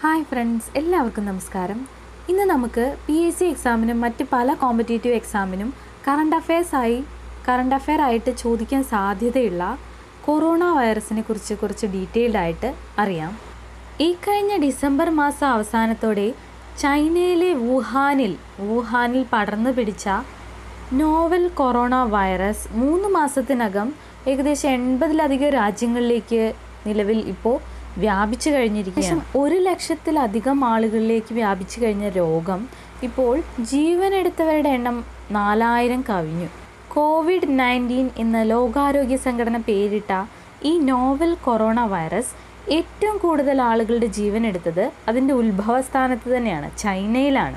hi friends എല്ലാവർക്കും നമസ്കാരം ഇന്ന് നമുക്ക് പി എസ് സി എക്സാമിനും മറ്റ് പല കോമ്പറ്റേറ്റീവ് എക്സാമിനും കറണ്ട് അഫയേഴ്സ് ആയി കറണ്ട് അഫെയർ ആയിട്ട് ചോദിക്കാൻ സാധ്യതയുള്ള കൊറോണ വൈറസിനെ കുറിച്ച് കുറച്ച് ഡീറ്റെയിൽഡ് ആയിട്ട് അറിയാം ഈ കഴിഞ്ഞ ഡിസംബർ മാസം അവസാനത്തോടെ ചൈനയിലെ വുഹാനിൽ വുഹാനിൽ പടർന്നു പിടിച്ച നോവൽ കൊറോണ വൈറസ് മൂന്ന് മാസത്തിനകം ഏകദേശം എൺപതിലധികം രാജ്യങ്ങളിലേക്ക് നിലവിൽ ഇപ്പോൾ വ്യാപിച്ചു കഴിഞ്ഞിരിക്കുകയാണ് ഒരു ലക്ഷത്തിലധികം ആളുകളിലേക്ക് വ്യാപിച്ചു കഴിഞ്ഞ രോഗം ഇപ്പോൾ ജീവനെടുത്തവരുടെ എണ്ണം നാലായിരം കവിഞ്ഞു കോവിഡ് നയൻറ്റീൻ എന്ന ലോകാരോഗ്യ സംഘടന പേരിട്ട ഈ നോവൽ കൊറോണ വൈറസ് ഏറ്റവും കൂടുതൽ ആളുകളുടെ ജീവൻ എടുത്തത് അതിൻ്റെ ഉത്ഭവസ്ഥാനത്ത് തന്നെയാണ് ചൈനയിലാണ്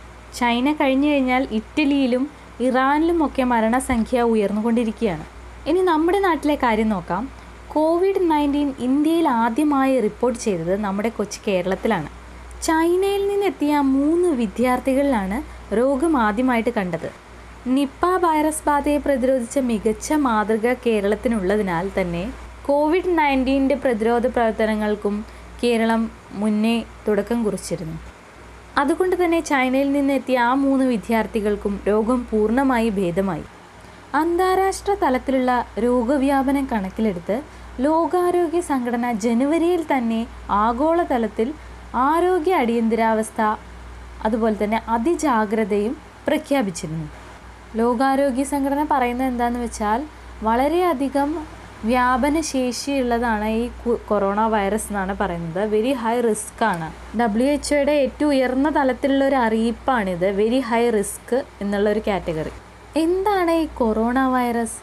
ചൈന കഴിഞ്ഞു കഴിഞ്ഞാൽ ഇറ്റലിയിലും ഇറാനിലുമൊക്കെ മരണസംഖ്യ ഉയർന്നുകൊണ്ടിരിക്കുകയാണ് ഇനി നമ്മുടെ നാട്ടിലെ കാര്യം നോക്കാം കോവിഡ് നയൻറ്റീൻ ഇന്ത്യയിൽ ആദ്യമായി റിപ്പോർട്ട് ചെയ്തത് നമ്മുടെ കൊച്ചു കേരളത്തിലാണ് ചൈനയിൽ നിന്നെത്തിയ മൂന്ന് വിദ്യാർത്ഥികളിലാണ് രോഗം ആദ്യമായിട്ട് കണ്ടത് നിപ്പ വൈറസ് ബാധയെ പ്രതിരോധിച്ച മികച്ച മാതൃക കേരളത്തിനുള്ളതിനാൽ തന്നെ കോവിഡ് നയൻറ്റീൻ്റെ പ്രതിരോധ പ്രവർത്തനങ്ങൾക്കും കേരളം മുന്നേ തുടക്കം കുറിച്ചിരുന്നു അതുകൊണ്ട് തന്നെ ചൈനയിൽ നിന്നെത്തിയ ആ മൂന്ന് വിദ്യാർത്ഥികൾക്കും രോഗം പൂർണ്ണമായി ഭേദമായി അന്താരാഷ്ട്ര തലത്തിലുള്ള രോഗവ്യാപനം കണക്കിലെടുത്ത് ലോകാരോഗ്യ സംഘടന ജനുവരിയിൽ തന്നെ ആഗോളതലത്തിൽ ആരോഗ്യ അടിയന്തരാവസ്ഥ അതുപോലെ തന്നെ അതിജാഗ്രതയും പ്രഖ്യാപിച്ചിരുന്നു ലോകാരോഗ്യ സംഘടന പറയുന്നത് എന്താണെന്ന് വെച്ചാൽ വളരെയധികം വ്യാപന ശേഷിയുള്ളതാണ് ഈ കൊറോണ വൈറസ് എന്നാണ് പറയുന്നത് വെരി ഹൈ റിസ്ക് ആണ് ഡബ്ല്യു എച്ച്ഒയുടെ ഏറ്റവും ഉയർന്ന തലത്തിലുള്ള ഒരു അറിയിപ്പാണിത് വെരി ഹൈ റിസ്ക് എന്നുള്ള ഒരു കാറ്റഗറി എന്താണ് ഈ കൊറോണ വൈറസ്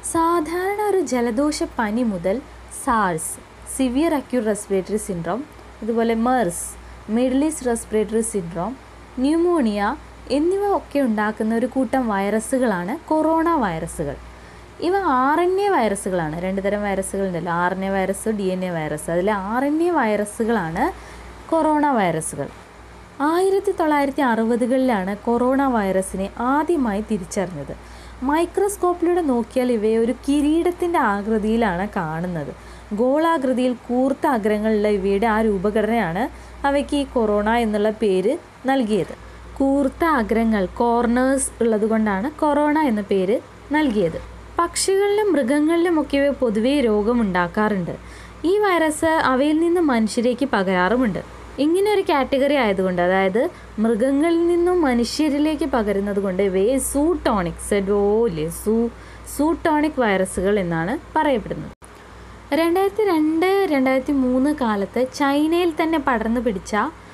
സാധാരണ ഒരു ജലദോഷ പനി മുതൽ SARS severe acute respiratory syndrome അതുപോലെ MERS middle east respiratory syndrome pneumonia എന്നിവ ഒക്കെ ഉണ്ടാക്കുന്ന ഒരു കൂട്ടം വൈറസുകളാണ് കൊറോണ വൈറസുകൾ ഇവ ആർ എൻ എ വൈറസുകളാണ് രണ്ട് തരം വൈറസുകൾ ഉണ്ടല്ലോ R N A virus D N A virus അതിലെ ആർ എൻ എ വൈറസുകളാണ് കൊറോണ വൈറസുകൾ ആയിരത്തി തൊള്ളായിരത്തി അറുപതുകളിലാണ് കൊറോണ വൈറസിനെ ആദ്യമായി തിരിച്ചറിഞ്ഞത് മൈക്രോസ്കോപ്പിലൂടെ നോക്കിയാൽ ഇവയെ ഒരു കിരീടത്തിൻ്റെ ആകൃതിയിലാണ് കാണുന്നത് ഗോളാകൃതിയിൽ കൂർത്ത അഗ്രങ്ങളുള്ള ഇവയുടെ ആ രൂപഘടനയാണ് അവയ്ക്ക് ഈ കൊറോണ എന്നുള്ള പേര് നൽകിയത് കൂർത്ത അഗ്രങ്ങൾ കോർണേഴ്സ് ഉള്ളതുകൊണ്ടാണ് കൊറോണ എന്ന പേര് നൽകിയത് പക്ഷികളിലും മൃഗങ്ങളിലുമൊക്കെ ഇവ പൊതുവേ രോഗമുണ്ടാക്കാറുണ്ട് ഈ വൈറസ് അവയിൽ നിന്ന് മനുഷ്യരേക്ക് പകരാറുമുണ്ട് ഇങ്ങനെ ഒരു കാറ്റഗറി ആയതുകൊണ്ട് അതായത് മൃഗങ്ങളിൽ നിന്നും മനുഷ്യരിലേക്ക് പകരുന്നത് കൊണ്ട് ഇവയെ സൂട്ടോണിക് സെഡോലെ സൂ സൂട്ടോണിക് വൈറസുകൾ എന്നാണ് പറയപ്പെടുന്നത് രണ്ടായിരത്തി രണ്ട് രണ്ടായിരത്തി മൂന്ന് കാലത്ത് ചൈനയിൽ തന്നെ പടർന്നു പിടിച്ച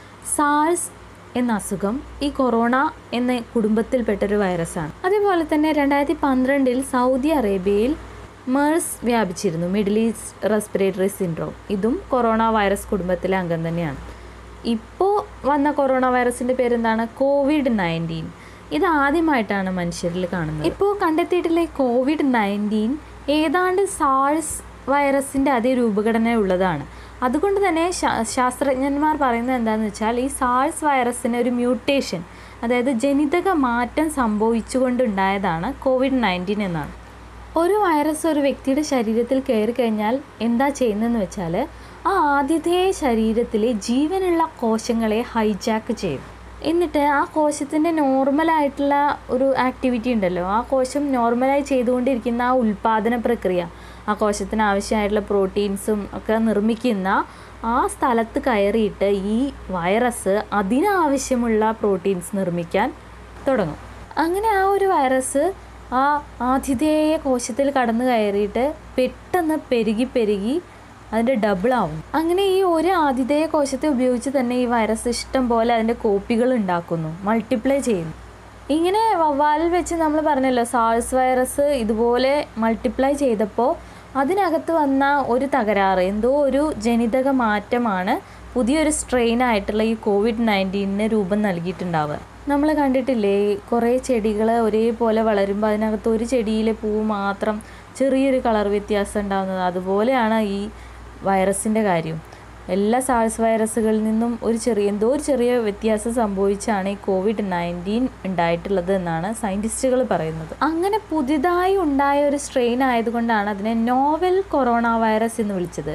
സാൾസ് എന്ന അസുഖം ഈ കൊറോണ എന്ന കുടുംബത്തിൽപ്പെട്ടൊരു വൈറസാണ് അതേപോലെ തന്നെ രണ്ടായിരത്തി പന്ത്രണ്ടിൽ സൗദി അറേബ്യയിൽ മേഴ്സ് വ്യാപിച്ചിരുന്നു മിഡിൽ ഈസ്റ്റ് റെസ്പിറേറ്ററി സിൻഡ്രോം ഇതും കൊറോണ വൈറസ് കുടുംബത്തിലെ അംഗം തന്നെയാണ് ഇപ്പോൾ വന്ന കൊറോണ വൈറസിൻ്റെ പേരെന്താണ് കോവിഡ് നയൻറ്റീൻ ഇത് ആദ്യമായിട്ടാണ് മനുഷ്യരിൽ കാണുന്നത് ഇപ്പോൾ കണ്ടെത്തിയിട്ടുള്ള ഈ കോവിഡ് നയൻറ്റീൻ ഏതാണ്ട് സാൾസ് വൈറസിൻ്റെ അതേ രൂപഘടന ഉള്ളതാണ് അതുകൊണ്ട് തന്നെ ശാസ്ത്രജ്ഞന്മാർ പറയുന്നത് എന്താണെന്ന് വെച്ചാൽ ഈ സാൾസ് വൈറസിന് ഒരു മ്യൂട്ടേഷൻ അതായത് ജനിതക മാറ്റം സംഭവിച്ചുകൊണ്ടുണ്ടായതാണ് കോവിഡ് നയൻറ്റീൻ എന്നാണ് ഒരു വൈറസ് ഒരു വ്യക്തിയുടെ ശരീരത്തിൽ കയറി കഴിഞ്ഞാൽ എന്താ ചെയ്യുന്നതെന്ന് വെച്ചാൽ ആ ആദ്യത്തെ ശരീരത്തിലെ ജീവനുള്ള കോശങ്ങളെ ഹൈജാക്ക് ചെയ്യും എന്നിട്ട് ആ കോശത്തിൻ്റെ നോർമലായിട്ടുള്ള ഒരു ആക്ടിവിറ്റി ഉണ്ടല്ലോ ആ കോശം നോർമലായി ചെയ്തുകൊണ്ടിരിക്കുന്ന ആ ഉൽപാദന പ്രക്രിയ ആ കോശത്തിന് ആവശ്യമായിട്ടുള്ള പ്രോട്ടീൻസും ഒക്കെ നിർമ്മിക്കുന്ന ആ സ്ഥലത്ത് കയറിയിട്ട് ഈ വൈറസ് അതിനാവശ്യമുള്ള പ്രോട്ടീൻസ് നിർമ്മിക്കാൻ തുടങ്ങും അങ്ങനെ ആ ഒരു വൈറസ് ആ ആതിഥേയ കോശത്തിൽ കടന്നു കയറിയിട്ട് പെട്ടെന്ന് പെരുകി പെരുകി അതിൻ്റെ ഡബിൾ ആവും അങ്ങനെ ഈ ഒരു ആതിഥേയ കോശത്തെ ഉപയോഗിച്ച് തന്നെ ഈ വൈറസ് ഇഷ്ടം പോലെ അതിൻ്റെ കോപ്പികൾ ഉണ്ടാക്കുന്നു മൾട്ടിപ്ലൈ ചെയ്യുന്നു ഇങ്ങനെ വവ്വാലിൽ വെച്ച് നമ്മൾ പറഞ്ഞല്ലോ സാൾസ് വൈറസ് ഇതുപോലെ മൾട്ടിപ്ലൈ ചെയ്തപ്പോൾ അതിനകത്ത് വന്ന ഒരു തകരാറ് എന്തോ ഒരു ജനിതക മാറ്റമാണ് പുതിയൊരു സ്ട്രെയിൻ ആയിട്ടുള്ള ഈ കോവിഡ് നയൻറ്റീനിന് രൂപം നൽകിയിട്ടുണ്ടാവുക നമ്മൾ കണ്ടിട്ടില്ലേ കുറേ ചെടികൾ ഒരേപോലെ വളരുമ്പോൾ അതിനകത്ത് ഒരു ചെടിയിലെ പൂവ് മാത്രം ചെറിയൊരു കളർ വ്യത്യാസം ഉണ്ടാകുന്നത് അതുപോലെയാണ് ഈ വൈറസിൻ്റെ കാര്യം എല്ലാ സാൾസ് വൈറസുകളിൽ നിന്നും ഒരു ചെറിയ എന്തോ ഒരു ചെറിയ വ്യത്യാസം സംഭവിച്ചാണ് ഈ കോവിഡ് നയൻറ്റീൻ ഉണ്ടായിട്ടുള്ളത് എന്നാണ് സയൻറ്റിസ്റ്റുകൾ പറയുന്നത് അങ്ങനെ പുതിയതായി ഉണ്ടായ ഒരു സ്ട്രെയിൻ ആയതുകൊണ്ടാണ് അതിനെ നോവൽ കൊറോണ വൈറസ് എന്ന് വിളിച്ചത്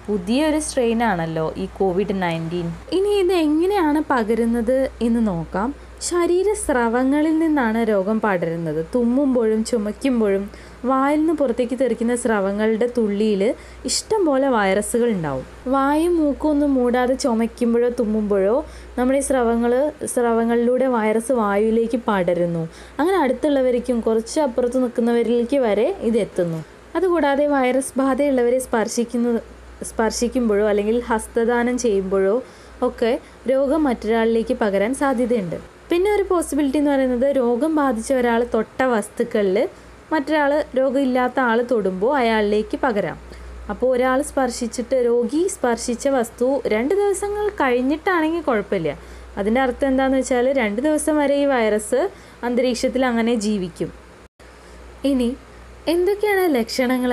പുതിയൊരു സ്ട്രെയിൻ ആണല്ലോ ഈ കോവിഡ് നയൻറ്റീൻ ഇനി ഇത് എങ്ങനെയാണ് പകരുന്നത് എന്ന് നോക്കാം ശരീരസ്രവങ്ങളിൽ നിന്നാണ് രോഗം പടരുന്നത് തുമ്മുമ്പോഴും ചുമയ്ക്കുമ്പോഴും വായിൽ നിന്ന് പുറത്തേക്ക് തെറിക്കുന്ന സ്രവങ്ങളുടെ തുള്ളിയിൽ ഇഷ്ടം പോലെ വൈറസുകൾ ഉണ്ടാവും വായും മൂക്കും ഒന്നും മൂടാതെ ചുമയ്ക്കുമ്പോഴോ തുമ്മുമ്പോഴോ നമ്മുടെ ഈ സ്രവങ്ങൾ സ്രവങ്ങളിലൂടെ വൈറസ് വായുവിലേക്ക് പടരുന്നു അങ്ങനെ അടുത്തുള്ളവർക്കും കുറച്ച് അപ്പുറത്ത് നിൽക്കുന്നവരിലേക്ക് വരെ ഇത് എത്തുന്നു അതുകൂടാതെ വൈറസ് ബാധയുള്ളവരെ സ്പർശിക്കുന്നത് സ്പർശിക്കുമ്പോഴോ അല്ലെങ്കിൽ ഹസ്തദാനം ചെയ്യുമ്പോഴോ ഒക്കെ രോഗം മറ്റൊരാളിലേക്ക് പകരാൻ സാധ്യതയുണ്ട് പിന്നെ ഒരു പോസിബിലിറ്റി എന്ന് പറയുന്നത് രോഗം ബാധിച്ച ഒരാൾ തൊട്ട വസ്തുക്കളിൽ മറ്റൊരാൾ രോഗമില്ലാത്ത ആൾ തൊടുമ്പോൾ അയാളിലേക്ക് പകരാം അപ്പോൾ ഒരാൾ സ്പർശിച്ചിട്ട് രോഗി സ്പർശിച്ച വസ്തു രണ്ട് ദിവസങ്ങൾ കഴിഞ്ഞിട്ടാണെങ്കിൽ കുഴപ്പമില്ല അതിൻ്റെ അർത്ഥം എന്താണെന്ന് വെച്ചാൽ രണ്ട് ദിവസം വരെ ഈ വൈറസ് അന്തരീക്ഷത്തിൽ അങ്ങനെ ജീവിക്കും ഇനി എന്തൊക്കെയാണ് ലക്ഷണങ്ങൾ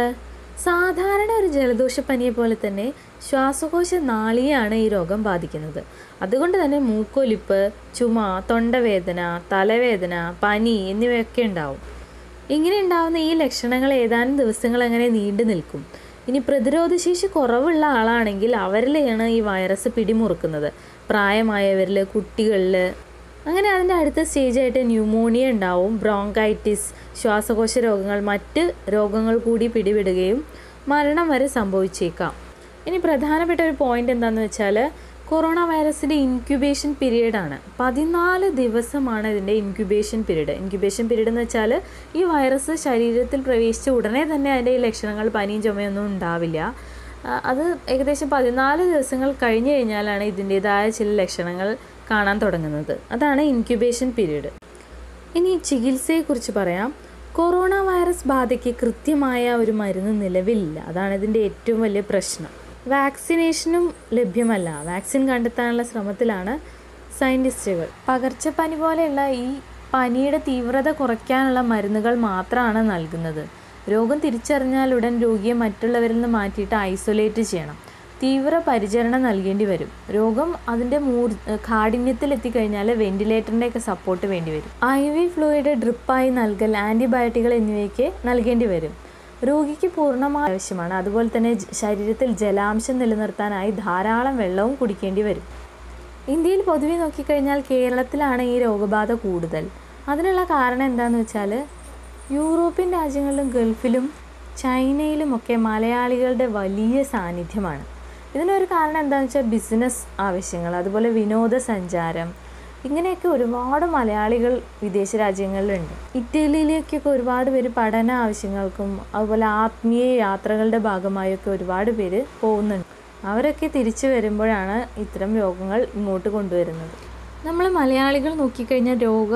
സാധാരണ ഒരു ജലദോഷപ്പനിയെ പോലെ തന്നെ ശ്വാസകോശ നാളിയാണ് ഈ രോഗം ബാധിക്കുന്നത് അതുകൊണ്ട് തന്നെ മൂക്കൊലിപ്പ് ചുമ തൊണ്ടവേദന തലവേദന പനി എന്നിവയൊക്കെ ഉണ്ടാവും ഇങ്ങനെ ഉണ്ടാവുന്ന ഈ ലക്ഷണങ്ങൾ ഏതാനും ദിവസങ്ങൾ അങ്ങനെ നീണ്ടു നിൽക്കും ഇനി പ്രതിരോധശേഷി കുറവുള്ള ആളാണെങ്കിൽ അവരിലാണ് ഈ വൈറസ് പിടിമുറുക്കുന്നത് പ്രായമായവരിൽ കുട്ടികളിൽ അങ്ങനെ അതിൻ്റെ അടുത്ത സ്റ്റേജായിട്ട് ന്യൂമോണിയ ഉണ്ടാവും ബ്രോങ്കൈറ്റിസ് ശ്വാസകോശ രോഗങ്ങൾ മറ്റ് രോഗങ്ങൾ കൂടി പിടിപെടുകയും മരണം വരെ സംഭവിച്ചേക്കാം ഇനി പ്രധാനപ്പെട്ട ഒരു പോയിന്റ് എന്താണെന്ന് വെച്ചാൽ കൊറോണ വൈറസിൻ്റെ ഇൻക്യുബേഷൻ പീരീഡാണ് പതിനാല് ദിവസമാണ് ഇതിൻ്റെ ഇൻക്യുബേഷൻ പീരീഡ് ഇൻക്യുബേഷൻ പീരീഡ് എന്ന് വെച്ചാൽ ഈ വൈറസ് ശരീരത്തിൽ പ്രവേശിച്ച ഉടനെ തന്നെ അതിൻ്റെ ഈ ലക്ഷണങ്ങൾ പനിയും ചുമയൊന്നും ഉണ്ടാവില്ല ആ, അത് ഏകദേശം പതിനാല് ദിവസങ്ങൾ കഴിഞ്ഞ് കഴിഞ്ഞാലാണ് ഇതിൻ്റേതായ ചില ലക്ഷണങ്ങൾ കാണാൻ തുടങ്ങുന്നത് അതാണ് ഇൻക്യുബേഷൻ പീരീഡ് ഇനി ചികിത്സയെക്കുറിച്ച് പറയാം കൊറോണ വൈറസ് ബാധയ്ക്ക് കൃത്യമായ ഒരു മരുന്ന് നിലവിലില്ല അതാണ് ഇതിൻ്റെ ഏറ്റവും വലിയ പ്രശ്നം വാക്സിനേഷനും ലഭ്യമല്ല വാക്സിൻ കണ്ടെത്താനുള്ള ശ്രമത്തിലാണ് സയൻറ്റിസ്റ്റുകൾ പകർച്ചപ്പനി പോലെയുള്ള ഈ പനിയുടെ തീവ്രത കുറയ്ക്കാനുള്ള മരുന്നുകൾ മാത്രമാണ് നൽകുന്നത് രോഗം തിരിച്ചറിഞ്ഞാൽ ഉടൻ രോഗിയെ മറ്റുള്ളവരിൽ നിന്ന് മാറ്റിയിട്ട് ഐസൊലേറ്റ് ചെയ്യണം തീവ്ര പരിചരണം നൽകേണ്ടി വരും രോഗം അതിൻ്റെ മൂർ കാഠിന്യത്തിൽ എത്തിക്കഴിഞ്ഞാൽ വെന്റിലേറ്ററിൻ്റെയൊക്കെ സപ്പോർട്ട് വേണ്ടി വരും ഐ വി ഫ്ലൂയിഡ് ഡ്രിപ്പായി നൽകൽ ആൻറ്റിബയോട്ടിക്കുകൾ എന്നിവയ്ക്ക് നൽകേണ്ടി വരും രോഗിക്ക് പൂർണ്ണമായ ആവശ്യമാണ് അതുപോലെ തന്നെ ജ- ശരീരത്തിൽ ജലാംശം നിലനിർത്താനായി ധാരാളം വെള്ളവും കുടിക്കേണ്ടി വരും ഇന്ത്യയിൽ പൊതുവെ നോക്കിക്കഴിഞ്ഞാൽ കേരളത്തിലാണ് ഈ രോഗബാധ കൂടുതൽ അതിനുള്ള കാരണം എന്താണെന്ന് വെച്ചാൽ യൂറോപ്യൻ രാജ്യങ്ങളിലും ഗൾഫിലും ചൈനയിലുമൊക്കെ മലയാളികളുടെ വലിയ സാന്നിധ്യമാണ് ഇതിനൊരു കാരണം എന്താണെന്ന് വെച്ചാൽ ബിസിനസ് ആവശ്യങ്ങൾ അതുപോലെ വിനോദസഞ്ചാരം ഇങ്ങനെയൊക്കെ ഒരുപാട് മലയാളികൾ വിദേശ രാജ്യങ്ങളിലുണ്ട് ഇറ്റലിയിലേക്കൊക്കെ ഒരുപാട് പേര് പഠന ആവശ്യങ്ങൾക്കും അതുപോലെ ആത്മീയ യാത്രകളുടെ ഭാഗമായൊക്കെ ഒരുപാട് പേര് പോകുന്നുണ്ട് അവരൊക്കെ തിരിച്ചു വരുമ്പോഴാണ് ഇത്തരം രോഗങ്ങൾ ഇങ്ങോട്ട് കൊണ്ടുവരുന്നത് നമ്മൾ മലയാളികൾ നോക്കിക്കഴിഞ്ഞാൽ രോഗ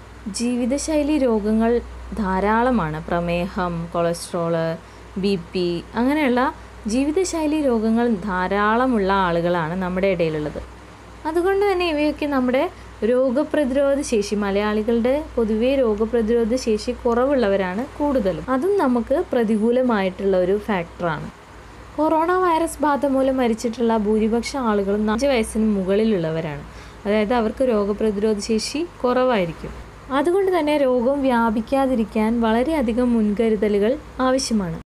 ജീവിതശൈലി രോഗങ്ങൾ ധാരാളമാണ് പ്രമേഹം കൊളസ്ട്രോള് ബി പി അങ്ങനെയുള്ള ജീവിതശൈലി രോഗങ്ങൾ ധാരാളമുള്ള ആളുകളാണ് നമ്മുടെ ഇടയിലുള്ളത് അതുകൊണ്ട് തന്നെ ഇവയൊക്കെ നമ്മുടെ രോഗപ്രതിരോധ ശേഷി മലയാളികളുടെ പൊതുവേ രോഗപ്രതിരോധ ശേഷി കുറവുള്ളവരാണ് കൂടുതലും അതും നമുക്ക് പ്രതികൂലമായിട്ടുള്ള ഒരു ഫാക്ടറാണ് കൊറോണ വൈറസ് ബാധ മൂലം മരിച്ചിട്ടുള്ള ഭൂരിപക്ഷം ആളുകളും അഞ്ച് വയസ്സിന് മുകളിലുള്ളവരാണ് അതായത് അവർക്ക് രോഗപ്രതിരോധ ശേഷി കുറവായിരിക്കും അതുകൊണ്ട് തന്നെ രോഗം വ്യാപിക്കാതിരിക്കാൻ വളരെയധികം മുൻകരുതലുകൾ ആവശ്യമാണ്